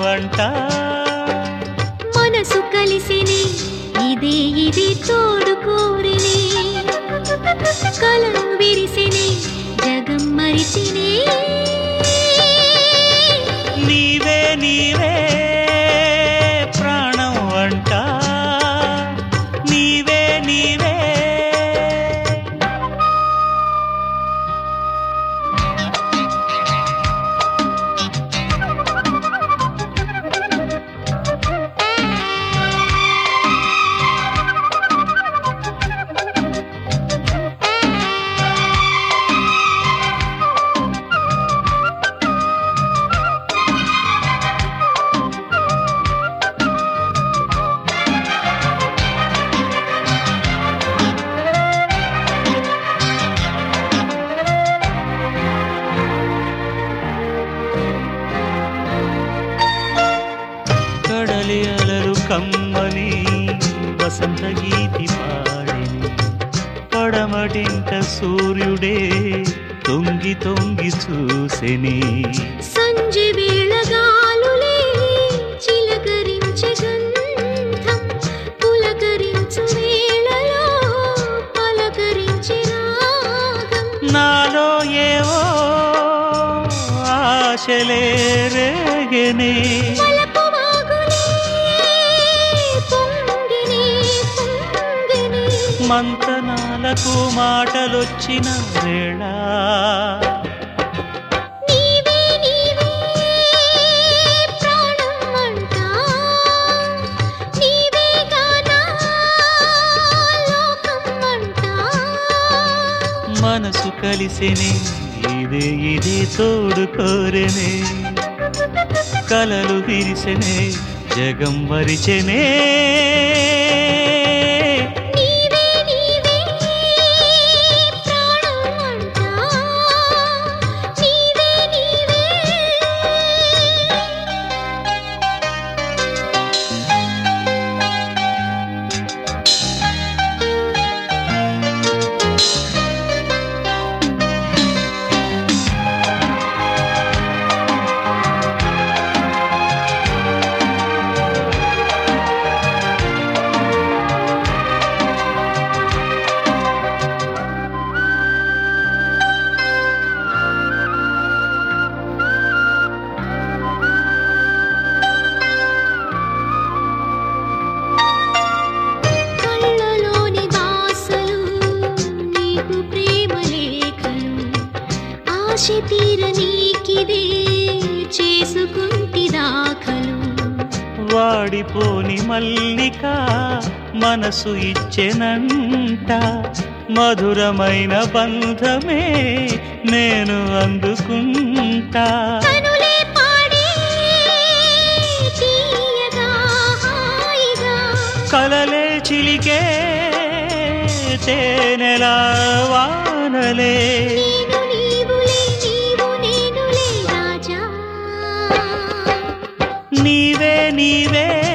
అంట మనసు కలిసినే ఇదే ఇది తోడు కోరినే కలలు విరిసినే జగం మరిచినే నీవే నీవే ప్రాణం అంట నీవే నీవే కడలి అలలు కమ్మని వసంత గీతి పాడిని పడమటింట సూర్యుడే తొంగి తొంగి చూసెని సంజి వేళగాలులే చిలకరించే గంధం పులకరించు వేళలో పలకరించే రాగం నాలో ఏవో ఆశలే రేగనే మలపు వాగులే పొంగినే పొంగినే మంతనాలకు మాటలొచ్చిన వేళ నీవే నీవే ప్రాణం అంటా నీవే గానా లోకం అంటా మనసు కలిసిని ఇదే ఇదే తోడు కోరెనే కలలు విరిసెనే జగం మరిచెనే నీవే నీవే ప్రాణం అంటా నీవే నీవే కళ్ళలోని దాసలు నీకు ప్రేమ లేఖలు ఆశ తీర నీకిదే చేసుకుంటి దాఖలు వాడిపోని మల్లిక మనసు ఇచ్చెనంట మధురమైన బంధమే నేను అందుకుంటా కనులే పాడే తీయగా హాయిగా కలలే చిలికే తేనెలా వానలే నేను నీవులే నీవు నేనులే రాజా నీవే నీవే